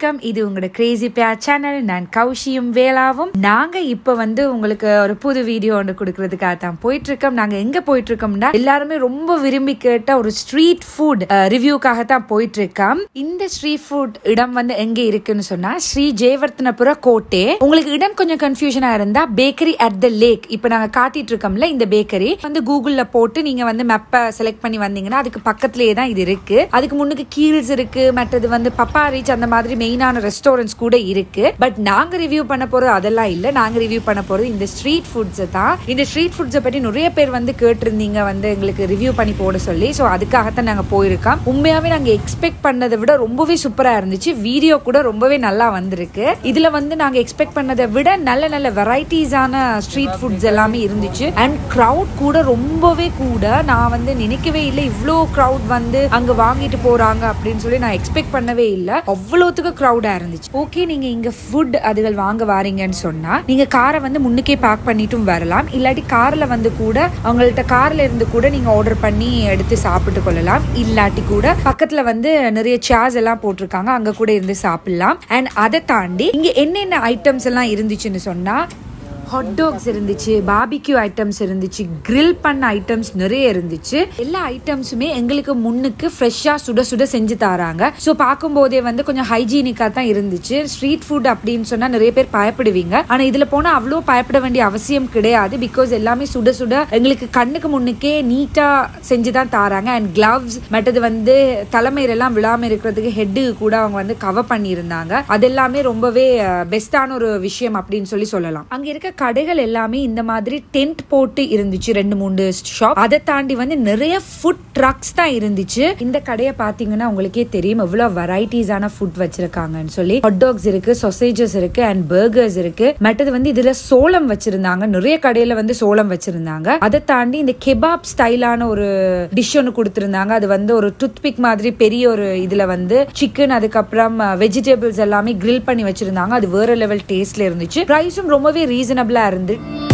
வணக்கம் இது உங்களோட கிரேசி பேர் சேனல் நான் கௌஷியும் வேளாவும் நாங்க இப்ப வந்து உங்களுக்கு ஒரு புது வீடியோ ஒன்று கொடுக்கறதுக்காக தான் போயிட்டு இருக்கோம் நாங்க எங்க போயிட்டு இருக்கோம்னா எல்லாருமே ரொம்ப விரும்பி கேட்ட ஒரு ஸ்ட்ரீட் ஃபுட் ரிவ்யூக்காக தான் போயிட்டு இருக்கோம் இந்த ஸ்ட்ரீட் ஃபுட் இடம் வந்து எங்க இருக்குன்னு சொன்னா ஸ்ரீ ஜெயவர்த்தனபுர கோட்டை உங்களுக்கு இடம் கொஞ்சம் கன்ஃபியூஷனா இருந்தா பேக்கரி அட் த லேக் இப்ப நாங்க காட்டிட்டு இருக்கோம்ல இந்த பேக்கரி வந்து கூகுள்ல போட்டு நீங்க வந்து மெப்ப செலக்ட் பண்ணி வந்தீங்கன்னா அதுக்கு பக்கத்துலயே தான் இது இருக்கு அதுக்கு முன்னுக்கு கீல்ஸ் இருக்கு மற்றது வந்து பப்பா ரீச் அந்த மாதிரி மெயினான ரெஸ்டாரண்ட்ஸ் கூட இருக்கு பட் நாங்க ரிவ்யூ பண்ண போறது அதெல்லாம் இல்ல நாங்க ரிவ்யூ பண்ண போறது இந்த ஸ்ட்ரீட் ஃபுட்ஸ் தான் இந்த ஸ்ட்ரீட் ஃபுட்ஸை பற்றி நிறைய பேர் வந்து கேட்டிருந்தீங்க வந்து எங்களுக்கு ரிவ்யூ பண்ணி போட சொல்லி ஸோ அதுக்காகத்தான் நாங்க போயிருக்கோம் உண்மையாவே நாங்க எக்ஸ்பெக்ட் பண்ணதை விட ரொம்பவே சூப்பரா இருந்துச்சு வீடியோ கூட ரொம்பவே நல்லா வந்திருக்கு இதுல வந்து நாங்க எக்ஸ்பெக்ட் பண்ணதை விட நல்ல நல்ல வெரைட்டிஸான ஸ்ட்ரீட் ஃபுட்ஸ் எல்லாமே இருந்துச்சு அண்ட் க்ரௌட் கூட ரொம்பவே கூட நான் வந்து நினைக்கவே இல்லை இவ்வளோ க்ரௌட் வந்து அங்க வாங்கிட்டு போறாங்க அப்படின்னு சொல்லி நான் எக்ஸ்பெக்ட் பண்ணவே இல்லை அவ்வளோத்துக்கு க்ரௌடா இருந்துச்சு ஓகே நீங்க இங்க ஃபுட் அதுகள் வாங்க வாரீங்கன்னு சொன்னா நீங்க காரை வந்து முன்னுக்கே பார்க் பண்ணிட்டும் வரலாம் இல்லாட்டி கார்ல வந்து கூட அவங்கள்ட்ட கார்ல இருந்து கூட நீங்க ஆர்டர் பண்ணி எடுத்து சாப்பிட்டு கொள்ளலாம் இல்லாட்டி கூட பக்கத்துல வந்து நிறைய சேர்ஸ் எல்லாம் போட்டிருக்காங்க அங்க கூட இருந்து சாப்பிடலாம் அண்ட் அதை தாண்டி இங்க என்னென்ன ஐட்டம்ஸ் எல்லாம் இருந்துச்சுன்னு சொன்னா ஹாட் டாக்ஸ் இருந்துச்சு பாபிக்யூ ஐட்டம்ஸ் இருந்துச்சு கிரில் பண்ண ஐட்டம்ஸ் நிறைய இருந்துச்சு எல்லா ஐட்டம்ஸுமே எங்களுக்கு முன்னுக்கு ஃப்ரெஷ்ஷாக சுட சுட செஞ்சு தராங்க ஸோ பார்க்கும்போதே வந்து கொஞ்சம் ஹைஜீனிக்காக தான் இருந்துச்சு ஸ்ட்ரீட் ஃபுட் அப்படின்னு சொன்னால் நிறைய பேர் பயப்படுவீங்க ஆனால் இதில் போனால் அவ்வளோ பயப்பட வேண்டிய அவசியம் கிடையாது பிகாஸ் எல்லாமே சுட சுட எங்களுக்கு கண்ணுக்கு முன்னுக்கே நீட்டாக செஞ்சு தான் தராங்க அண்ட் கிளவ்ஸ் மற்றது வந்து தலைமையிலெல்லாம் விழாமல் இருக்கிறதுக்கு ஹெட்டு கூட அவங்க வந்து கவர் பண்ணியிருந்தாங்க அது எல்லாமே ரொம்பவே பெஸ்டான ஒரு விஷயம் அப்படின்னு சொல்லி சொல்லலாம் அங்க இருக்க கடைகள் எல்லாமே இந்த மாதிரி டென்ட் போட்டு இருந்துச்சு ரெண்டு மூணு ஷாப் அதை தாண்டி வந்து நிறைய ஃபுட் ட்ரக்ஸ் தான் இருந்துச்சு இந்த கடையை பாத்தீங்கன்னா உங்களுக்கே தெரியும் எவ்வளவு வெரைட்டிஸான ஃபுட் வச்சிருக்காங்கன்னு சொல்லி ஹாட் டாக்ஸ் இருக்கு சொசேஜஸ் இருக்கு அண்ட் பர்கர்ஸ் இருக்கு மற்றது வந்து இதுல சோளம் வச்சிருந்தாங்க நிறைய கடையில வந்து சோளம் வச்சிருந்தாங்க அதை தாண்டி இந்த கெபாப் ஸ்டைலான ஒரு டிஷ் ஒன்று கொடுத்திருந்தாங்க அது வந்து ஒரு டூத்பிக் மாதிரி பெரிய ஒரு இதுல வந்து சிக்கன் அதுக்கப்புறம் வெஜிடபிள்ஸ் எல்லாமே கிரில் பண்ணி வச்சிருந்தாங்க அது வேற லெவல் டேஸ்ட்ல இருந்துச்சு ப்ரைஸும் ரொம்பவே ரீசனபிளா இருந்து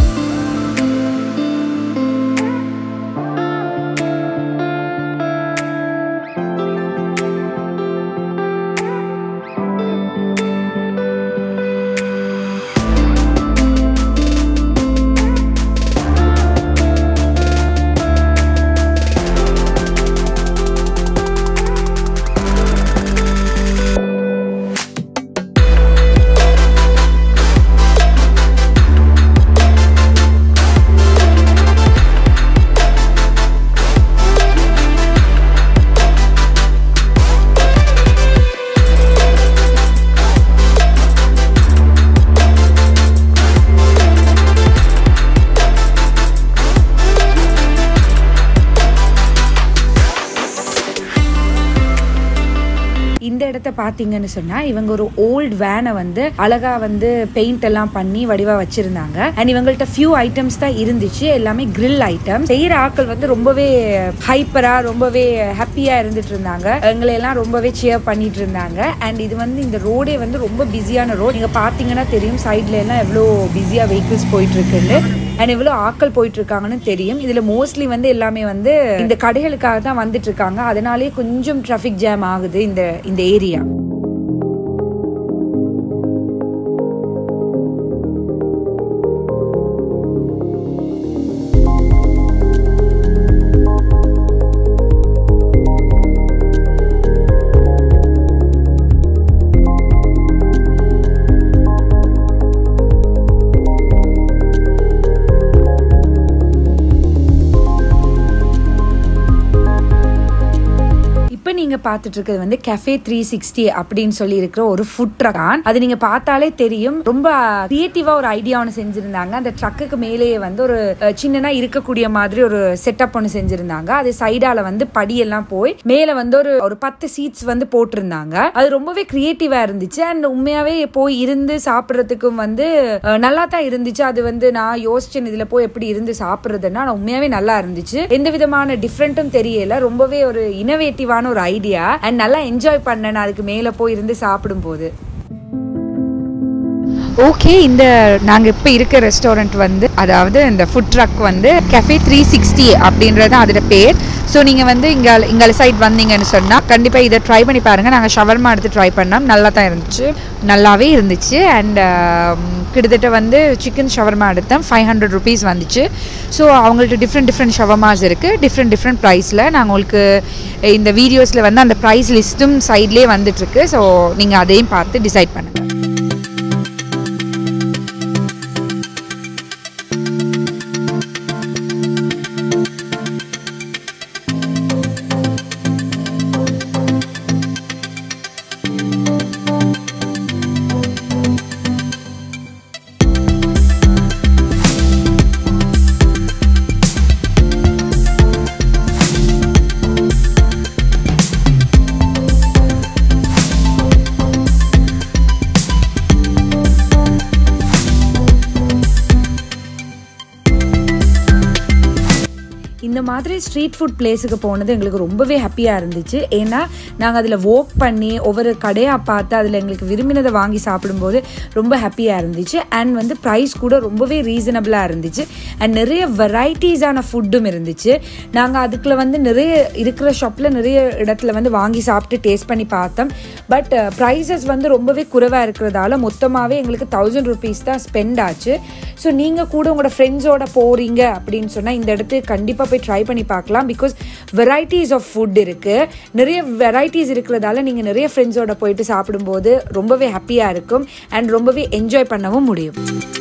இந்த இடத்த பாத்தீங்கன்னு சொன்னா இவங்க ஒரு ஓல்ட் வேனை வந்து அழகா வந்து பெயிண்ட் எல்லாம் பண்ணி வடிவா வச்சிருந்தாங்க அண்ட் இவங்கள்ட்ட ஃபியூ ஐட்டம்ஸ் தான் இருந்துச்சு எல்லாமே கிரில் ஐட்டம் செய்யற ஆட்கள் வந்து ரொம்பவே ஹைப்பரா ரொம்பவே ஹாப்பியா இருந்துட்டு இருந்தாங்க எங்களை எல்லாம் ரொம்பவே சேர் பண்ணிட்டு இருந்தாங்க அண்ட் இது வந்து இந்த ரோடே வந்து ரொம்ப பிஸியான ரோட் நீங்க பாத்தீங்கன்னா தெரியும் சைட்ல எல்லாம் எவ்வளோ பிஸியா வெஹிக்கிள்ஸ் போயிட்டு இருக்குன்னு அண்ட் எவ்வளோ ஆட்கள் போயிட்டு இருக்காங்கன்னு தெரியும் இதுல மோஸ்ட்லி வந்து எல்லாமே வந்து இந்த கடைகளுக்காக தான் வந்துட்டு இருக்காங்க அதனாலேயே கொஞ்சம் டிராஃபிக் ஜாம் ஆகுது இந்த இந்த ஏரியா இப்போ நீங்க பார்த்துட்டு இருக்கிறது வந்து கெஃபே த்ரீ சிக்ஸ்டி அப்படின்னு சொல்லி இருக்கிற ஒரு ஃபுட் ட்ரக் தான் அது நீங்க பார்த்தாலே தெரியும் ரொம்ப கிரியேட்டிவா ஒரு ஐடியா ஒன்று செஞ்சிருந்தாங்க அந்த ட்ரக்குக்கு மேலேயே வந்து ஒரு அஹ், சின்னதா இருக்கக்கூடிய மாதிரி ஒரு செட்டப் ஒன்று செஞ்சிருந்தாங்க அது சைடால வந்து படியெல்லாம் போய் மேல வந்து ஒரு ஒரு பத்து சீட்ஸ் வந்து போட்டிருந்தாங்க அது ரொம்பவே கிரியேட்டிவா இருந்துச்சு அண்ட் உண்மையாவே போய் இருந்து சாப்பிட்றதுக்கும் வந்து அஹ், நல்லா தான் இருந்துச்சு அது வந்து நான் யோசிச்சேன் இதுல போய் எப்படி இருந்து சாப்பிட்றதுன்னா ஆனா உண்மையாவே நல்லா இருந்துச்சு எந்த விதமான டிஃப்ரெண்ட்டும் தெரியல ரொம்பவே ஒரு இனோவேட்டிவான ஒரு ஐடியா அண்ட் நல்லா என்ஜாய் பண்ணேன் நான் அதுக்கு மேல போய் இருந்து சாப்பிடும் போது ஓகே இந்த நாங்கள் இப்போ இருக்க ரெஸ்டாரண்ட் வந்து அதாவது இந்த ஃபுட் ட்ரக் வந்து கெஃபே த்ரீ சிக்ஸ்டி அப்படின்றது அதோட பேர் ஸோ நீங்கள் வந்து இங்கே இங்கே சைட் வந்தீங்கன்னு சொன்னால் கண்டிப்பாக இதை ட்ரை பண்ணி பாருங்கள் நாங்கள் ஷவர்மா எடுத்து ட்ரை பண்ணோம் நல்லா தான் இருந்துச்சு நல்லாவே இருந்துச்சு அண்ட் கிட்டத்தட்ட வந்து சிக்கன் ஷவர்மா எடுத்தோம் ஃபைவ் ஹண்ட்ரட் ருபீஸ் வந்துச்சு ஸோ அவங்கள்ட்ட டிஃப்ரெண்ட் டிஃப்ரெண்ட் ஷவர்மாஸ் இருக்குது டிஃப்ரெண்ட் டிஃப்ரெண்ட் ப்ரைஸில் நாங்கள் உங்களுக்கு இந்த வீடியோஸில் வந்து அந்த ப்ரைஸ் லிஸ்ட்டும் சைட்லேயே வந்துட்டுருக்கு ஸோ நீங்கள் அதையும் பார்த்து டிசைட் பண்ணுங்கள் இந்த மாதிரி ஸ்ட்ரீட் ஃபுட் பிளேஸுக்கு போனது எங்களுக்கு ரொம்பவே ஹாப்பியாக இருந்துச்சு ஏன்னா நாங்கள் அதில் வோக் பண்ணி ஒவ்வொரு கடையாக பார்த்து அதில் எங்களுக்கு விரும்பினதை வாங்கி சாப்பிடும்போது ரொம்ப ஹாப்பியாக இருந்துச்சு அண்ட் வந்து ப்ரைஸ் கூட ரொம்பவே ரீசனபிளாக இருந்துச்சு அண்ட் நிறைய வெரைட்டிஸான ஃபுட்டும் இருந்துச்சு நாங்கள் அதுக்குள்ள வந்து நிறைய இருக்கிற ஷாப்பில் நிறைய இடத்துல வந்து வாங்கி சாப்பிட்டு டேஸ்ட் பண்ணி பார்த்தோம் பட் ப்ரைஸஸ் வந்து ரொம்பவே குறைவாக இருக்கிறதால மொத்தமாகவே எங்களுக்கு தௌசண்ட் ருபீஸ் தான் ஸ்பெண்ட் ஆச்சு ஸோ நீங்கள் கூட உங்களோட ஃப்ரெண்ட்ஸோட போகிறீங்க அப்படின்னு சொன்னால் இந்த இடத்துக்கு கண்டிப்பாக போய் ட்ரை பண்ணி பார்க்கலாம் பிகாஸ் வெரைட்டிஸ் ஆஃப் ஃபுட் இருக்குது நிறைய வெரைட்டிஸ் இருக்கிறதால நீங்கள் நிறைய ஃப்ரெண்ட்ஸோட போயிட்டு சாப்பிடும்போது ரொம்பவே ஹாப்பியாக இருக்கும் அண்ட் ரொம்பவே என்ஜாய் பண்ணவும் முடியும்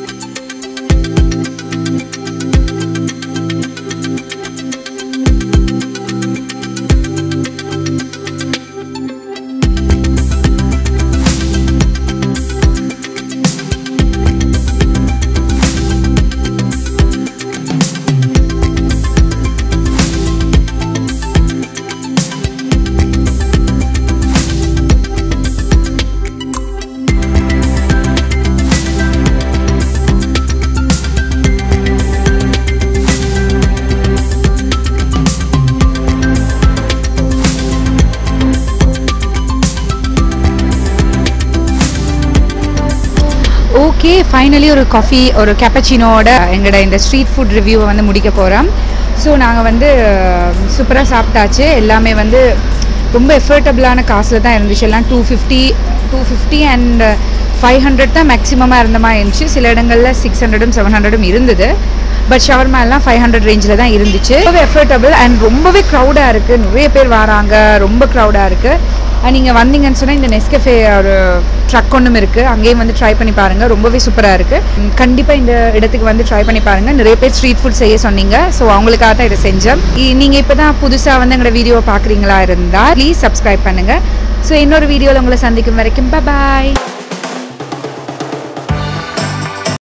ஓகே ஃபைனலி ஒரு காஃபி ஒரு கேப்பச்சினோட எங்களோட இந்த ஸ்ட்ரீட் ஃபுட் ரிவ்யூவை வந்து முடிக்க போகிறோம் ஸோ நாங்கள் வந்து சூப்பராக சாப்பிட்டாச்சு எல்லாமே வந்து ரொம்ப எஃபர்டபுளான காசில் தான் இருந்துச்சு எல்லாம் two fifty two fifty and five hundred தான் மேக்ஸிமமாக இருந்த மாதிரி இருந்துச்சு சில இடங்களில் சிக்ஸ் ஹண்ட்ரடும் செவன் ஹண்ட்ரடும் இருந்தது பட் ஷவர்மா எல்லாம் ஃபைவ் ஹண்ட்ரட் ரேஞ்சில் தான் இருந்துச்சு ரொம்பவே எஃபர்டபுள் அண்ட் ரொம்பவே க்ரௌடாக இருக்குது நிறைய பேர் வராங்க ரொம்ப க்ரௌடாக இருக்குது நீங்கள் வந்தீங்கன்னு சொன்னால் இந்த நெஸ்கஃபே ஒரு ட்ரக் ஒன்றும் இருக்குது அங்கேயும் வந்து ட்ரை பண்ணி பாருங்கள் ரொம்பவே சூப்பராக இருக்குது கண்டிப்பாக இந்த இடத்துக்கு வந்து ட்ரை பண்ணி பாருங்கள் நிறைய பேர் ஸ்ட்ரீட் ஃபுட் செய்ய சொன்னீங்க ஸோ அவங்களுக்காக தான் இதை செஞ்சோம் நீங்கள் இப்போ தான் புதுசாக வந்து எங்களோட வீடியோவை பார்க்குறீங்களா இருந்தால் ப்ளீஸ் சப்ஸ்கிரைப் பண்ணுங்கள் ஸோ இன்னொரு வீடியோவில் உங்களை சந்திக்கும் வரைக்கும் பாய்